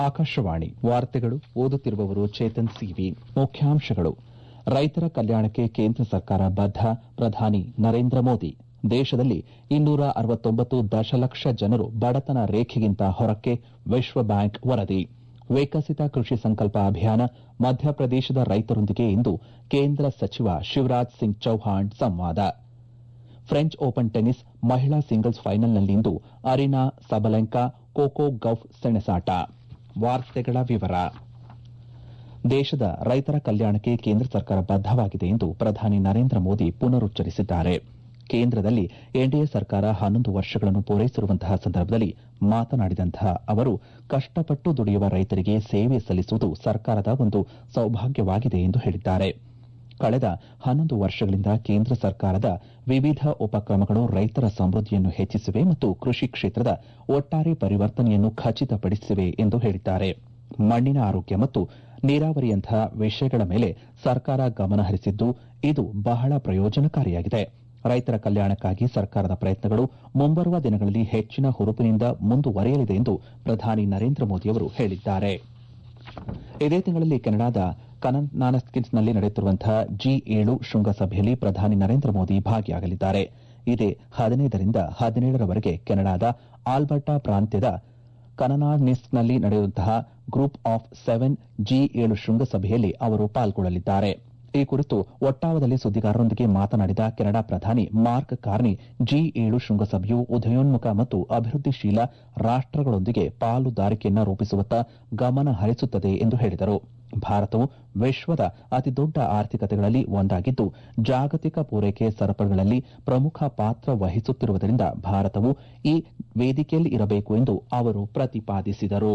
ಆಕಾಶವಾಣಿ ವಾರ್ತೆಗಳು ಓದುತ್ತಿರುವವರು ಚೇತನ್ ಸಿವಿ ಮುಖ್ಯಾಂಶಗಳು ರೈತರ ಕಲ್ಯಾಣಕ್ಕೆ ಕೇಂದ್ರ ಸರ್ಕಾರ ಬದ್ದ ಪ್ರಧಾನಿ ನರೇಂದ್ರ ಮೋದಿ ದೇಶದಲ್ಲಿ ಇನ್ನೂರ ಅರವತ್ತೊಂಬತ್ತು ದಶಲಕ್ಷ ಜನರು ಬಡತನ ರೇಖೆಗಿಂತ ಹೊರಕ್ಕೆ ವಿಶ್ವ ಬ್ಯಾಂಕ್ ವರದಿ ವಿಕಸಿತ ಕೃಷಿ ಸಂಕಲ್ಪ ಅಭಿಯಾನ ಮಧ್ಯಪ್ರದೇಶದ ರೈತರೊಂದಿಗೆ ಇಂದು ಕೇಂದ್ರ ಸಚಿವ ಶಿವರಾಜ್ ಸಿಂಗ್ ಚೌಹಾಣ್ ಸಂವಾದ ಫ್ರೆಂಚ್ ಓಪನ್ ಟೆನಿಸ್ ಮಹಿಳಾ ಸಿಂಗಲ್ಸ್ ಫೈನಲ್ನಲ್ಲಿಂದು ಅರಿನಾ ಸಬಲೆಂಕಾ ಕೋಕೋ ಗೌಫ್ ಸೆಣಸಾಟ ವಾರ್ತೆಗಳ ವಿವರ ದೇಶದ ರೈತರ ಕಲ್ಯಾಣಕ್ಕೆ ಕೇಂದ್ರ ಸರ್ಕಾರ ಬದ್ದವಾಗಿದೆ ಎಂದು ಪ್ರಧಾನಿ ನರೇಂದ್ರ ಮೋದಿ ಪುನರುಚ್ಚರಿಸಿದ್ದಾರೆ ಕೇಂದ್ರದಲ್ಲಿ ಎನ್ಡಿಎ ಸರ್ಕಾರ ಹನ್ನೊಂದು ವರ್ಷಗಳನ್ನು ಪೂರೈಸಿರುವಂತಹ ಸಂದರ್ಭದಲ್ಲಿ ಮಾತನಾಡಿದಂತಹ ಅವರು ಕಷ್ಟಪಟ್ಟು ದುಡಿಯುವ ರೈತರಿಗೆ ಸೇವೆ ಸಲ್ಲಿಸುವುದು ಸರ್ಕಾರದ ಒಂದು ಸೌಭಾಗ್ಯವಾಗಿದೆ ಎಂದು ಹೇಳಿದ್ದಾರೆ ಕಳೆದ ಹನ್ನೊಂದು ವರ್ಷಗಳಿಂದ ಕೇಂದ್ರ ಸರ್ಕಾರದ ವಿವಿಧ ಉಪಕ್ರಮಗಳು ರೈತರ ಸಮೃದ್ಧಿಯನ್ನು ಹೆಚ್ಚಿಸಿವೆ ಮತ್ತು ಕೃಷಿ ಕ್ಷೇತ್ರದ ಒಟ್ಟಾರೆ ಪರಿವರ್ತನೆಯನ್ನು ಖಚಿತಪಡಿಸಿವೆ ಎಂದು ಹೇಳಿದ್ದಾರೆ ಮಣ್ಣಿನ ಆರೋಗ್ಯ ಮತ್ತು ನೀರಾವರಿಯಂತಹ ವಿಷಯಗಳ ಮೇಲೆ ಸರ್ಕಾರ ಗಮನ ಹರಿಸಿದ್ದು ಇದು ಬಹಳ ಪ್ರಯೋಜನಕಾರಿಯಾಗಿದೆ ರೈತರ ಕಲ್ಯಾಣಕ್ಕಾಗಿ ಸರ್ಕಾರದ ಪ್ರಯತ್ನಗಳು ಮುಂಬರುವ ದಿನಗಳಲ್ಲಿ ಹೆಚ್ಚಿನ ಹುರುಪಿನಿಂದ ಮುಂದುವರೆಯಲಿದೆ ಎಂದು ಪ್ರಧಾನಿ ನರೇಂದ್ರ ಮೋದಿ ಅವರು ಹೇಳಿದ್ದಾರೆ ಇದೇ ತಿಂಗಳಲ್ಲಿ ಕೆನಡಾದ ಕನನಾನಸ್ಕಿನ್ಸ್ನಲ್ಲಿ ನಡೆಯುತ್ತಿರುವಂತಹ ಜಿ ಏಳು ಶೃಂಗಸಭೆಯಲ್ಲಿ ಪ್ರಧಾನಿ ನರೇಂದ್ರ ಮೋದಿ ಭಾಗಿಯಾಗಲಿದ್ದಾರೆ ಇದೇ ಹದಿನೈದರಿಂದ ಹದಿನೇಳರವರೆಗೆ ಕೆನಡಾದ ಆಲ್ಬರ್ಟಾ ಪ್ರಾಂತ್ಯದ ಕನನಾನಿಸ್ಕ್ನಲ್ಲಿ ನಡೆಯುವಂತಹ ಗ್ರೂಪ್ ಆಫ್ ಸೆವೆನ್ ಜಿ ಏಳು ಶೃಂಗಸಭೆಯಲ್ಲಿ ಅವರು ಪಾಲ್ಗೊಳ್ಳಲಿದ್ದಾರೆ ಈ ಕುರಿತು ಒಟ್ಟಾವದಲ್ಲಿ ಸುದ್ದಿಗಾರರೊಂದಿಗೆ ಮಾತನಾಡಿದ ಕೆನಡಾ ಪ್ರಧಾನಿ ಮಾರ್ಕ್ ಕಾರ್ನಿ ಜಿ ಏಳು ಶೃಂಗಸಭೆಯು ಉದಯೋನ್ಮುಖ ಮತ್ತು ಅಭಿವೃದ್ಧಿಶೀಲ ರಾಷ್ಟಗಳೊಂದಿಗೆ ಪಾಲುದಾರಿಕೆಯನ್ನು ರೂಪಿಸುವತ್ತ ಗಮನ ಹರಿಸುತ್ತದೆ ಎಂದು ಹೇಳಿದರು ಭಾರತವು ವಿಶ್ವದ ಅತಿದೊಡ್ಡ ಆರ್ಥಿಕತೆಗಳಲ್ಲಿ ಒಂದಾಗಿದ್ದು ಜಾಗತಿಕ ಪೂರೈಕೆ ಸರಪಳಿಗಳಲ್ಲಿ ಪ್ರಮುಖ ಪಾತ್ರ ವಹಿಸುತ್ತಿರುವುದರಿಂದ ಭಾರತವು ಈ ವೇದಿಕೆಯಲ್ಲಿ ಇರಬೇಕು ಎಂದು ಅವರು ಪ್ರತಿಪಾದಿಸಿದರು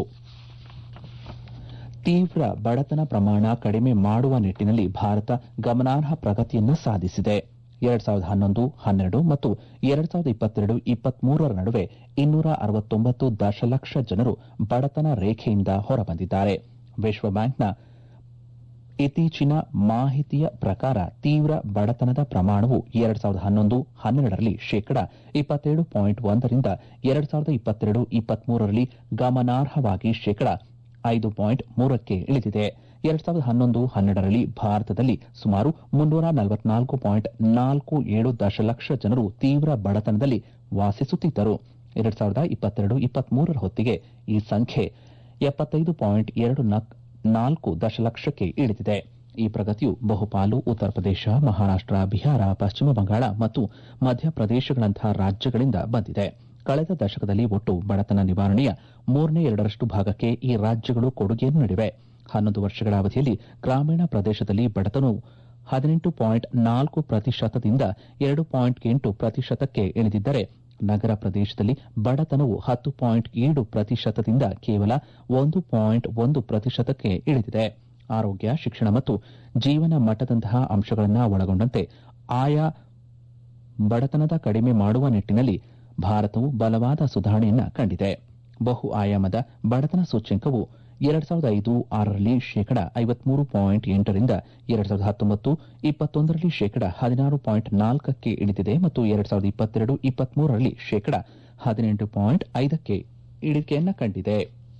ತೀವ್ರ ಬಡತನ ಪ್ರಮಾಣ ಕಡಿಮೆ ಮಾಡುವ ನಿಟ್ಟಿನಲ್ಲಿ ಭಾರತ ಗಮನಾರ್ಹ ಪ್ರಗತಿಯನ್ನು ಸಾಧಿಸಿದೆ ಎರಡ್ ಸಾವಿರದ ಹನ್ನೊಂದು ಹನ್ನೆರಡು ಮತ್ತು ಎರಡ್ ಸಾವಿರದ ಇಪ್ಪತ್ತೆರಡು ಇಪ್ಪತ್ಮೂರರ ನಡುವೆ ಇನ್ನೂರ ಅರವತ್ತೊಂಬತ್ತು ದಶಲಕ್ಷ ಜನರು ಬಡತನ ರೇಖೆಯಿಂದ ಹೊರಬಂದಿದ್ದಾರೆ ವಿಶ್ವ ಬ್ಯಾಂಕ್ನ ಇತ್ತೀಚಿನ ಮಾಹಿತಿಯ ಪ್ರಕಾರ ತೀವ್ರ ಬಡತನದ ಪ್ರಮಾಣವು ಎರಡ್ ಸಾವಿರದ ಹನ್ನೊಂದು ಹನ್ನೆರಡರಲ್ಲಿ ಶೇಕಡ ಇಪ್ಪತ್ತೇಳು ಪಾಯಿಂಟ್ ಒಂದರಿಂದ ಎರಡ್ ಸಾವಿರದ ಇಪ್ಪತ್ತೆರಡು ಇಪ್ಪತ್ಮೂರರಲ್ಲಿ ಗಮನಾರ್ಹವಾಗಿ ಶೇಕಡ ಐದು ಪಾಯಿಂಟ್ ಮೂರಕ್ಕೆ ಇಳಿದಿದೆ ಎರಡ್ ಸಾವಿರದ ಹನ್ನೊಂದು ಹನ್ನೆರಡರಲ್ಲಿ ಭಾರತದಲ್ಲಿ ಸುಮಾರು ಮುನ್ನೂರ ನಲವತ್ನಾಲ್ಕು ಪಾಯಿಂಟ್ ನಾಲ್ಕು ಏಳು ದಶಲಕ್ಷ ಜನರು ತೀವ್ರ ಬಡತನದಲ್ಲಿ ವಾಸಿಸುತ್ತಿದ್ದರು ಎರಡ್ ಸಾವಿರದ ಇಪ್ಪತ್ತೆರಡು ಇಪ್ಪತ್ಮೂರರ ಹೊತ್ತಿಗೆ ಈ ಸಂಖ್ಯೆ ಎಪ್ಪತ್ತೈದು ಪಾಯಿಂಟ್ ಎರಡು ನಾಲ್ಕು ದಶಲಕ್ಷಕ್ಕೆ ಇಳಿದಿದೆ ಈ ಪ್ರಗತಿಯು ಬಹುಪಾಲು ಉತ್ತರ ಪ್ರದೇಶ ಮಹಾರಾಷ್ಟ ಬಿಹಾರ ಪಶ್ಚಿಮ ಬಂಗಾಳ ಮತ್ತು ಮಧ್ಯಪ್ರದೇಶಗಳಂತಹ ರಾಜ್ಯಗಳಿಂದ ಬಂದಿದೆ ಕಳೆದ ದಶಕದಲ್ಲಿ ಒಟ್ಟು ಬಡತನ ನಿವಾರಣೆಯ ಮೂರನೇ ಎರಡರಷ್ಟು ಭಾಗಕ್ಕೆ ಈ ರಾಜ್ಯಗಳು ಕೊಡುಗೆಯನ್ನು ನೀಡಿವೆ ಹನ್ನೊಂದು ವರ್ಷಗಳ ಅವಧಿಯಲ್ಲಿ ಗ್ರಾಮೀಣ ಪ್ರದೇಶದಲ್ಲಿ ಬಡತನವು ಹದಿನೆಂಟು ಪಾಯಿಂಟ್ ನಾಲ್ಕು ಪ್ರತಿಶತದಿಂದ ಎರಡು ಪಾಯಿಂಟ್ ಎಂಟು ಪ್ರತಿಶತಕ್ಕೆ ಇಳಿದಿದ್ದರೆ ನಗರ ಪ್ರದೇಶದಲ್ಲಿ ಬಡತನವು ಹತ್ತು ಪಾಯಿಂಟ್ ಏಳು ಪ್ರತಿಶತದಿಂದ ಕೇವಲ ಒಂದು ಪಾಯಿಂಟ್ ಒಂದು ಪ್ರತಿಶತಕ್ಕೆ ಇಳಿದಿದೆ ಆರೋಗ್ಯ ಶಿಕ್ಷಣ ಮತ್ತು ಜೀವನ ಮಟ್ಟದಂತಹ ಅಂಶಗಳನ್ನು ಒಳಗೊಂಡಂತೆ ಆಯಾ ಬಡತನದ ಕಡಿಮೆ ಮಾಡುವ ನಿಟ್ಟಿನಲ್ಲಿ ಭಾರತವು ಬಲವಾದ ಸುಧಾರಣೆಯನ್ನ ಕಂಡಿದೆ ಬಹು ಆಯಾಮದ ಬಡತನ ಸೂಚ್ಯಂಕವು ಎರಡ್ ಸಾವಿರದ ಐದು ಆರರಲ್ಲಿ ಶೇಕಡ ಐವತ್ಮೂರು ಪಾಯಿಂಟ್ ಎಂಟರಿಂದ ಎರಡ್ ಸಾವಿರದ ಹತ್ತೊಂಬತ್ತು ಇಪ್ಪತ್ತೊಂದರಲ್ಲಿ ಶೇಕಡ ಹದಿನಾರು ಪಾಯಿಂಟ್ ನಾಲ್ಕಕ್ಕೆ ಇಳಿದಿದೆ ಮತ್ತು ಎರಡ್ ಸಾವಿರದ ಇಪ್ಪತ್ತೆರಡು ಇಪ್ಪತ್ಮೂರರಲ್ಲಿ ಶೇಕಡ ಹದಿನೆಂಟು ಪಾಯಿಂಟ್ ಐದಕ್ಕೆ ಇಳಿಕೆಯನ್ನ ಕಂಡಿದೆ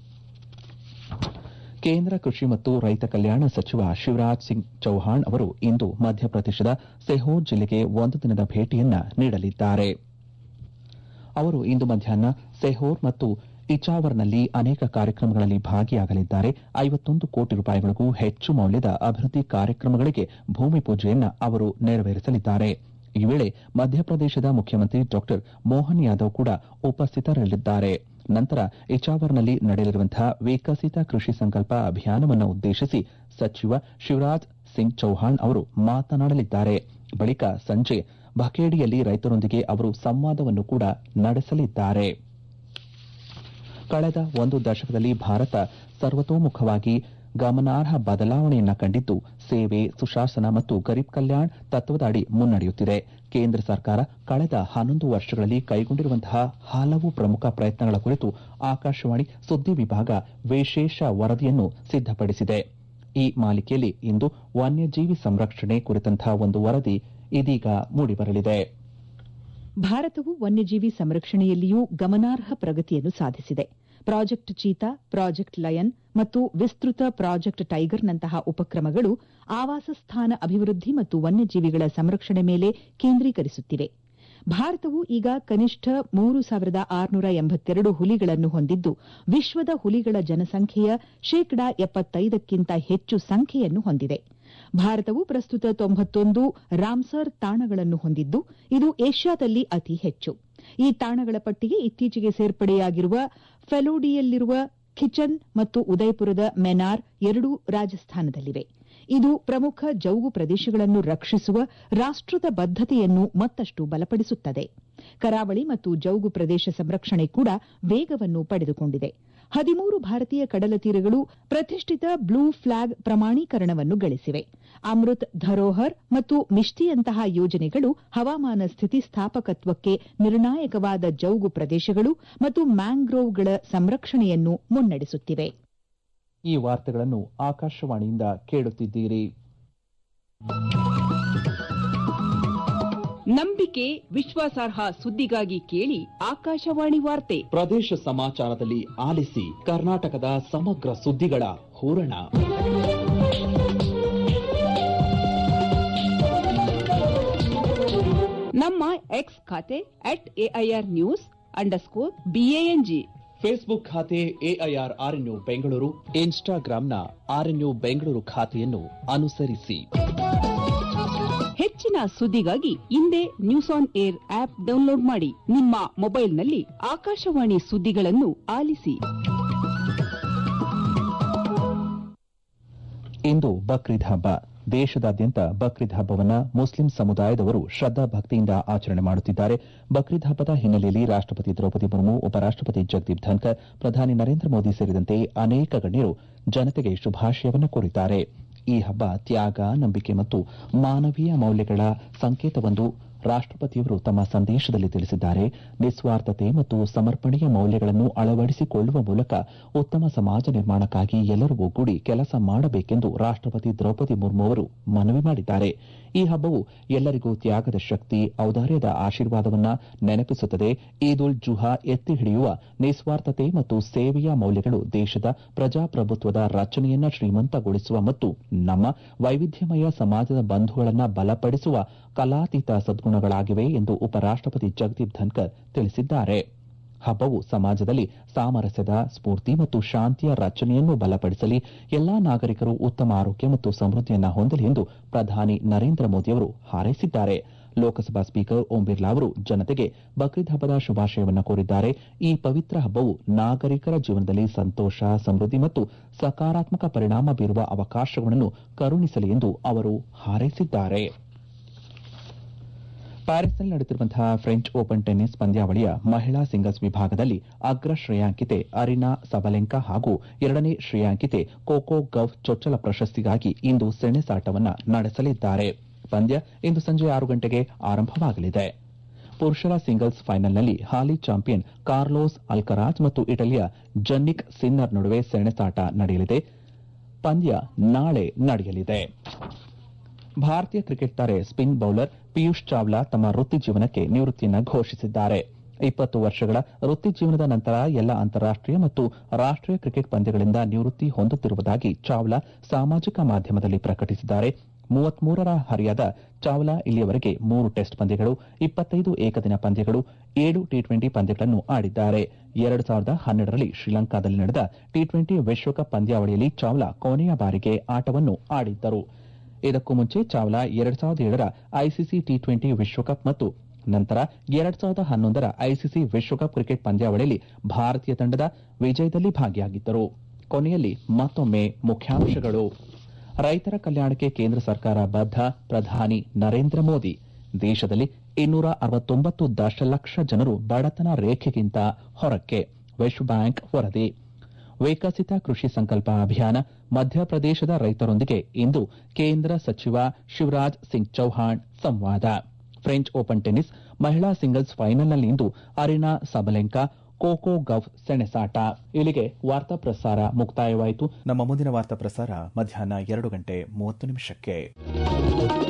ಕೇಂದ್ರ ಕೃಷಿ ಮತ್ತು ರೈತ ಕಲ್ಯಾಣ ಸಚಿವ ಶಿವರಾಜ್ ಸಿಂಗ್ ಚೌಹಾಣ್ ಅವರು ಇಂದು ಮಧ್ಯಪ್ರದೇಶದ ಸೆಹೋರ್ ಜಿಲ್ಲೆಗೆ ಒಂದು ದಿನದ ಭೇಟಿಯನ್ನ ನೀಡಲಿದ್ದಾರೆ ಅವರು ಇಂದು ಮಧ್ಯಾಹ್ನ ಸೆಹೋರ್ ಮತ್ತು ಇಚಾವರ್ನಲ್ಲಿ ಅನೇಕ ಕಾರ್ಯಕ್ರಮಗಳಲ್ಲಿ ಭಾಗಿಯಾಗಲಿದ್ದಾರೆ ಐವತ್ತೊಂದು ಕೋಟಿ ರೂಪಾಯಿಗಳಿಗೂ ಹೆಚ್ಚು ಮೌಲ್ಯದ ಅಭಿವೃದ್ಧಿ ಕಾರ್ಯಕ್ರಮಗಳಿಗೆ ಭೂಮಿ ಪೂಜೆಯನ್ನ ಅವರು ನೆರವೇರಿಸಲಿದ್ದಾರೆ ಈ ವೇಳೆ ಮಧ್ಯಪ್ರದೇಶದ ಮುಖ್ಯಮಂತ್ರಿ ಡಾ ಮೋಹನ್ ಯಾದವ್ ಕೂಡ ಉಪಸ್ಥಿತರಿರಲಿದ್ದಾರೆ ನಂತರ ಇಚಾವರ್ನಲ್ಲಿ ನಡೆಯಲಿರುವಂತಹ ವಿಕಸಿತ ಕೃಷಿ ಸಂಕಲ್ಪ ಅಭಿಯಾನವನ್ನು ಉದ್ದೇಶಿಸಿ ಸಚಿವ ಶಿವರಾಜ್ ಸಿಂಗ್ ಚೌಹಾಣ್ ಅವರು ಮಾತನಾಡಲಿದ್ದಾರೆ ಬಳಿಕ ಸಂಜೆ ಬಖೇಡಿಯಲ್ಲಿ ರೈತರೊಂದಿಗೆ ಅವರು ಸಂವಾದವನ್ನು ಕೂಡ ನಡೆಸಲಿದ್ದಾರೆ ಕಳೆದ ಒಂದು ದಶಕದಲ್ಲಿ ಭಾರತ ಸರ್ವತೋಮುಖವಾಗಿ ಗಮನಾರ್ಹ ಬದಲಾವಣೆಯನ್ನ ಕಂಡಿದ್ದು ಸೇವೆ ಸುಶಾಸನ ಮತ್ತು ಗರೀಬ್ ಕಲ್ಯಾಣ್ ತತ್ವದ ಅಡಿ ಮುನ್ನಡೆಯುತ್ತಿದೆ ಕೇಂದ್ರ ಸರ್ಕಾರ ಕಳೆದ ಹನ್ನೊಂದು ವರ್ಷಗಳಲ್ಲಿ ಕೈಗೊಂಡಿರುವಂತಹ ಹಲವು ಪ್ರಮುಖ ಪ್ರಯತ್ನಗಳ ಕುರಿತು ಆಕಾಶವಾಣಿ ಸುದ್ದಿ ವಿಭಾಗ ವಿಶೇಷ ವರದಿಯನ್ನು ಸಿದ್ದಪಡಿಸಿದೆ ಈ ಮಾಲಿಕೆಯಲ್ಲಿ ಇಂದು ವನ್ಯಜೀವಿ ಸಂರಕ್ಷಣೆ ಕುರಿತಂತಹ ಒಂದು ವರದಿ ಇದೀಗ ಮೂಡಿಬರಲಿದೆ ಭಾರತವು ವನ್ಯಜೀವಿ ಸಂರಕ್ಷಣೆಯಲ್ಲಿಯೂ ಗಮನಾರ್ಹ ಪ್ರಗತಿಯನ್ನು ಸಾಧಿಸಿದೆ ಪ್ರಾಜೆಕ್ಟ್ ಚೀತಾ ಪ್ರಾಜೆಕ್ಟ್ ಲಯನ್ ಮತ್ತು ವಿಸ್ತೃತ ಪ್ರಾಜೆಕ್ಟ್ ಟೈಗರ್ನಂತಹ ಉಪಕ್ರಮಗಳು ಆವಾಸ ಸ್ಥಾನ ಅಭಿವೃದ್ಧಿ ಮತ್ತು ವನ್ಯಜೀವಿಗಳ ಸಂರಕ್ಷಣೆ ಮೇಲೆ ಕೇಂದ್ರೀಕರಿಸುತ್ತಿವೆ ಭಾರತವು ಈಗ ಕನಿಷ್ಠ ಮೂರು ಸಾವಿರದ ಆರುನೂರ ಎಂಬತ್ತೆರಡು ಹುಲಿಗಳನ್ನು ಹೊಂದಿದ್ದು ವಿಶ್ವದ ಹುಲಿಗಳ ಜನಸಂಖ್ಯೆಯ ಶೇಕಡಾ ಎಪ್ಪತ್ತೈದಕ್ಕಿಂತ ಹೆಚ್ಚು ಸಂಖ್ಯೆಯನ್ನು ಹೊಂದಿದೆ ಭಾರತವು ಪ್ರಸ್ತುತ ತೊಂಬತ್ತೊಂದು ರಾಮ್ಸರ್ ತಾಣಗಳನ್ನು ಹೊಂದಿದ್ದು ಇದು ಏಷ್ಯಾದಲ್ಲಿ ಅತಿ ಹೆಚ್ಚು ಈ ತಾಣಗಳ ಪಟ್ಟಿಗೆ ಇತ್ತೀಚೆಗೆ ಸೇರ್ಪಡೆಯಾಗಿರುವ ಫೆಲೋಡಿಯಲ್ಲಿರುವ ಖಿಚನ್ ಮತ್ತು ಉದಯಪುರದ ಮೆನಾರ್ ಎರಡೂ ರಾಜಸ್ಥಾನದಲ್ಲಿವೆ ಇದು ಪ್ರಮುಖ ಜೌಗು ಪ್ರದೇಶಗಳನ್ನು ರಕ್ಷಿಸುವ ರಾಷ್ಟದ ಬದ್ದತೆಯನ್ನು ಮತ್ತಷ್ಟು ಬಲಪಡಿಸುತ್ತದೆ ಕರಾವಳಿ ಮತ್ತು ಜೌಗು ಪ್ರದೇಶ ಸಂರಕ್ಷಣೆ ಕೂಡ ವೇಗವನ್ನು ಪಡೆದುಕೊಂಡಿದೆ ಹದಿಮೂರು ಭಾರತೀಯ ಕಡಲ ತೀರಗಳು ಪ್ರತಿಷ್ಠಿತ ಬ್ಲೂ ಫ್ಲಾಗ್ ಪ್ರಮಾಣೀಕರಣವನ್ನು ಗಳಿಸಿವೆ ಅಮೃತ್ ಧರೋಹರ್ ಮತ್ತು ಮಿಷ್ಟಿಯಂತಹ ಯೋಜನೆಗಳು ಹವಾಮಾನ ಸ್ಥಿತಿಸ್ಥಾಪಕತ್ವಕ್ಕೆ ನಿರ್ಣಾಯಕವಾದ ಜೌಗು ಪ್ರದೇಶಗಳು ಮತ್ತು ಮ್ಯಾಂಗ್ರೋವ್ಗಳ ಸಂರಕ್ಷಣೆಯನ್ನು ಮುನ್ನಡೆಸುತ್ತಿವೆ ಈ ವಾರ್ತೆಗಳನ್ನು ಆಕಾಶವಾಣಿಯಿಂದ ಕೇಳುತ್ತಿದ್ದೀರಿ ನಂಬಿಕೆ ವಿಶ್ವಾಸಾರ್ಹ ಸುದ್ದಿಗಾಗಿ ಕೇಳಿ ಆಕಾಶವಾಣಿ ವಾರ್ತೆ ಪ್ರದೇಶ ಸಮಾಚಾರದಲ್ಲಿ ಆಲಿಸಿ ಕರ್ನಾಟಕದ ಸಮಗ್ರ ಸುದ್ದಿಗಳ ಹೂರಣ ನಮ್ಮ ಎಕ್ಸ್ ಖಾತೆ at AIR news underscore BANG Facebook ಖಾತೆ ಎಐಆರ್ ಆರ್ಎನ್ಯು ಬೆಂಗಳೂರು ಇನ್ಸ್ಟಾಗ್ರಾಂನ ಆರ್ಎನ್ಯು ಬೆಂಗಳೂರು ಖಾತೆಯನ್ನು ಅನುಸರಿಸಿ ಹೆಚ್ಚಿನ ಸುದ್ದಿಗಾಗಿ ಹಿಂದೆ news on air app download ಮಾಡಿ ನಿಮ್ಮ ಮೊಬೈಲ್ನಲ್ಲಿ ಆಕಾಶವಾಣಿ ಸುದ್ದಿಗಳನ್ನು ಆಲಿಸಿ ಇಂದು ಬಕ್ರೀದ್ ಹಬ್ಬ ದೇಶದಾದ್ಯಂತ ಬಕ್ರೀದ್ ಹಬ್ಬವನ್ನ ಮುಸ್ಲಿಂ ಸಮುದಾಯದವರು ಶ್ರದ್ದಾ ಭಕ್ತಿಯಿಂದ ಆಚರಣೆ ಮಾಡುತ್ತಿದ್ದಾರೆ ಬಕ್ರೀದ್ ಹಬ್ಬದ ಹಿನ್ನೆಲೆಯಲ್ಲಿ ರಾಷ್ಟಪತಿ ದ್ರೌಪದಿ ಮುರ್ಮು ಉಪರಾಷ್ಟಪತಿ ಜಗದೀಪ್ ಧನ್ಕರ್ ಪ್ರಧಾನಿ ನರೇಂದ್ರ ಮೋದಿ ಸೇರಿದಂತೆ ಅನೇಕ ಗಣ್ಯರು ಜನತೆಗೆ ಶುಭಾಶಯವನ್ನು ಕೋರಿದ್ದಾರೆ ಈ ಹಬ್ಬ ತ್ಯಾಗ ನಂಬಿಕೆ ಮತ್ತು ಮಾನವೀಯ ಮೌಲ್ಯಗಳ ಸಂಕೇತವೆಂದು ರಾಷ್ಟಪತಿಯವರು ತಮ್ಮ ಸಂದೇಶದಲ್ಲಿ ತಿಳಿಸಿದ್ದಾರೆ ನಿಸ್ವಾರ್ಥತೆ ಮತ್ತು ಸಮರ್ಪಣೆಯ ಮೌಲ್ಯಗಳನ್ನು ಅಳವಡಿಸಿಕೊಳ್ಳುವ ಮೂಲಕ ಉತ್ತಮ ಸಮಾಜ ನಿರ್ಮಾಣಕ್ಕಾಗಿ ಎಲ್ಲರೂ ಒಗ್ಗೂಡಿ ಕೆಲಸ ಮಾಡಬೇಕೆಂದು ರಾಷ್ಟಪತಿ ದ್ರೌಪದಿ ಮುರ್ಮು ಅವರು ಮನವಿ ಮಾಡಿದ್ದಾರೆ ಈ ಹಬ್ಬವು ಎಲ್ಲರಿಗೂ ತ್ಯಾಗದ ಶಕ್ತಿ ಔದಾರ್ಯದ ಆಶೀರ್ವಾದವನ್ನ ನೆನಪಿಸುತ್ತದೆ ಈದ್ ಉಲ್ ಜುಹಾ ಎತ್ತಿ ಹಿಡಿಯುವ ನಿಸ್ವಾರ್ಥತೆ ಮತ್ತು ಸೇವೆಯ ಮೌಲ್ಯಗಳು ದೇಶದ ಪ್ರಜಾಪ್ರಭುತ್ವದ ರಚನೆಯನ್ನ ಶ್ರೀಮಂತಗೊಳಿಸುವ ಮತ್ತು ನಮ್ಮ ವೈವಿಧ್ಯಮಯ ಸಮಾಜದ ಬಂಧುಗಳನ್ನ ಬಲಪಡಿಸುವ ಕಲಾತೀತ ಸದ್ಗುಣಗಳಾಗಿವೆ ಎಂದು ಉಪರಾಷ್ಟಪತಿ ಜಗದೀಪ್ ಧನ್ಕರ್ ತಿಳಿಸಿದ್ದಾರೆ ಹಬ್ಬವು ಸಮಾಜದಲ್ಲಿ ಸಾಮರಸ್ಯದ ಸ್ಫೂರ್ತಿ ಮತ್ತು ಶಾಂತಿಯ ರಚನೆಯನ್ನು ಬಲಪಡಿಸಲಿ ಎಲ್ಲಾ ನಾಗರಿಕರು ಉತ್ತಮ ಆರೋಗ್ಯ ಮತ್ತು ಸಮೃದ್ಧಿಯನ್ನ ಹೊಂದಲಿ ಎಂದು ಪ್ರಧಾನಿ ನರೇಂದ್ರ ಮೋದಿಯವರು ಹಾರೈಸಿದ್ದಾರೆ ಲೋಕಸಭಾ ಸ್ಪೀಕರ್ ಓಂ ಬಿರ್ಲಾ ಅವರು ಜನತೆಗೆ ಬಕ್ರೀದ್ ಹಬ್ಬದ ಶುಭಾಶಯವನ್ನು ಕೋರಿದ್ದಾರೆ ಈ ಪವಿತ್ರ ಹಬ್ಬವು ನಾಗರಿಕರ ಜೀವನದಲ್ಲಿ ಸಂತೋಷ ಸಮೃದ್ಧಿ ಮತ್ತು ಸಕಾರಾತ್ಮಕ ಪರಿಣಾಮ ಬೀರುವ ಅವಕಾಶಗಳನ್ನು ಕರುಣಿಸಲಿ ಎಂದು ಅವರು ಹಾರೈಸಿದ್ದಾರೆ ಪ್ಯಾರಿಸ್ನಲ್ಲಿ ನಡೆಯುತ್ತಿರುವಂತಹ ಫ್ರೆಂಚ್ ಓಪನ್ ಟೆನ್ನಿಸ್ ಪಂದ್ಯಾವಳಿಯ ಮಹಿಳಾ ಸಿಂಗಲ್ಸ್ ವಿಭಾಗದಲ್ಲಿ ಅಗ್ರ ಶ್ರೇಯಾಂಕಿತೆ ಅರಿನಾ ಸಬಲೆಂಕಾ ಹಾಗೂ ಎರಡನೇ ಶ್ರೇಯಾಂಕಿತೆ ಕೋಕೋ ಗವ್ ಚೊಚ್ಚಲ ಪ್ರಶಸ್ತಿಗಾಗಿ ಇಂದು ಸೆಣಸಾಟವನ್ನು ನಡೆಸಲಿದ್ದಾರೆ ಪಂದ್ಯ ಇಂದು ಸಂಜೆ ಆರು ಗಂಟೆಗೆ ಆರಂಭವಾಗಲಿದೆ ಪುರುಷರ ಸಿಂಗಲ್ಸ್ ಫೈನಲ್ನಲ್ಲಿ ಹಾಲಿ ಚಾಂಪಿಯನ್ ಕಾರ್ಲೋಸ್ ಅಲ್ಕರಾಜ್ ಮತ್ತು ಇಟಲಿಯ ಜನ್ನಿಕ್ ಸಿನ್ನರ್ ನಡುವೆ ಸೆಣಸಾಟ ನಡೆಯಲಿದೆ ಪಂದ್ಯ ನಾಳೆ ನಡೆಯಲಿದೆ ಭಾರತೀಯ ಕ್ರಿಕೆಟ್ ತಾರೆ ಸ್ಪಿನ್ ಬೌಲರ್ ಪಿಯೂಷ್ ಚಾವ್ಲಾ ತಮ್ಮ ವೃತ್ತಿ ಜೀವನಕ್ಕೆ ನಿವೃತ್ತಿಯನ್ನು ಘೋಷಿಸಿದ್ದಾರೆ ಇಪ್ಪತ್ತು ವರ್ಷಗಳ ವೃತ್ತಿ ಜೀವನದ ನಂತರ ಎಲ್ಲ ಅಂತಾರಾಷ್ಟೀಯ ಮತ್ತು ರಾಷ್ಟೀಯ ಕ್ರಿಕೆಟ್ ಪಂದ್ಯಗಳಿಂದ ನಿವೃತ್ತಿ ಹೊಂದುತ್ತಿರುವುದಾಗಿ ಚಾವ್ಲಾ ಸಾಮಾಜಿಕ ಮಾಧ್ಯಮದಲ್ಲಿ ಪ್ರಕಟಿಸಿದ್ದಾರೆ ಮೂವತ್ಮೂರರ ಹರಿಯದ ಚಾವ್ಲಾ ಇಲ್ಲಿಯವರೆಗೆ ಮೂರು ಟೆಸ್ಟ್ ಪಂದ್ಯಗಳು ಇಪ್ಪತ್ತೈದು ಏಕದಿನ ಪಂದ್ಯಗಳು ಏಳು ಟಿ ಟ್ವೆಂಟಿ ಪಂದ್ಯಗಳನ್ನು ಆಡಿದ್ದಾರೆ ಎರಡು ಸಾವಿರದ ಹನ್ನೆರಡರಲ್ಲಿ ಶ್ರೀಲಂಕಾದಲ್ಲಿ ನಡೆದ ಟಿ ಟ್ವೆಂಟಿ ವಿಶ್ವಕಪ್ ಪಂದ್ಯಾವಳಿಯಲ್ಲಿ ಚಾವ್ಲಾ ಕೊನೆಯ ಬಾರಿಗೆ ಆಟವನ್ನು ಆಡಿದ್ದರು ಇದಕ್ಕೂ ಮುಂಚೆ ಚಾವ್ಲಾ ಎರಡ್ ಸಾವಿರದ ಏಳರ ಐಸಿಸಿ ಟಿ ಟ್ವೆಂಟಿ ವಿಶ್ವಕಪ್ ಮತ್ತು ನಂತರ ಎರಡ್ ಸಾವಿರದ ಹನ್ನೊಂದರ ಐಸಿಸಿ ವಿಶ್ವಕಪ್ ಕ್ರಿಕೆಟ್ ಪಂದ್ಯಾವಳಿಯಲ್ಲಿ ಭಾರತೀಯ ತಂಡದ ವಿಜಯದಲ್ಲಿ ಭಾಗಿಯಾಗಿದ್ದರು ಕೊನೆಯಲ್ಲಿ ಮತ್ತೊಮ್ಮೆ ಮುಖ್ಯಾಂಶಗಳು ರೈತರ ಕಲ್ಯಾಣಕ್ಕೆ ಕೇಂದ್ರ ಸರ್ಕಾರ ಬದ್ಧ ಪ್ರಧಾನಿ ನರೇಂದ್ರ ಮೋದಿ ದೇಶದಲ್ಲಿ ಇನ್ನೂರ ಅರವತ್ತೊಂಬತ್ತು ದಶಲಕ್ಷ ಜನರು ಬಡತನ ರೇಖೆಗಿಂತ ಹೊರಕ್ಕೆ ವಿಶ್ವ ಬ್ಯಾಂಕ್ ವರದಿ ವಿಕಸಿತ ಕೃಷಿ ಸಂಕಲ್ಪ ಅಭಿಯಾನ ಮಧ್ಯಪ್ರದೇಶದ ರೈತರೊಂದಿಗೆ ಇಂದು ಕೇಂದ್ರ ಸಚಿವ ಶಿವರಾಜ್ ಸಿಂಗ್ ಚೌಹಾಣ್ ಸಂವಾದ ಫ್ರೆಂಚ್ ಓಪನ್ ಟೆನ್ನಿಸ್ ಮಹಿಳಾ ಸಿಂಗಲ್ಸ್ ಫೈನಲ್ನಲ್ಲಿಂದು ಅರಿನಾ ಸಬಲೆಂಕಾ ಕೋಕೋ ಗವ್ ಸೆಣಸಾಟ ಇಲ್ಲಿಗೆ ವಾರ್ತಾ ಪ್ರಸಾರ ಮುಕ್ತಾಯವಾಯಿತು ನಮ್ಮ ಮುಂದಿನ ವಾರ್ತಾ ಪ್ರಸಾರ ಮಧ್ಯಾಹ್ನ ಎರಡು ಗಂಟೆ ಮೂವತ್ತು ನಿಮಿಷಕ್ಕೆ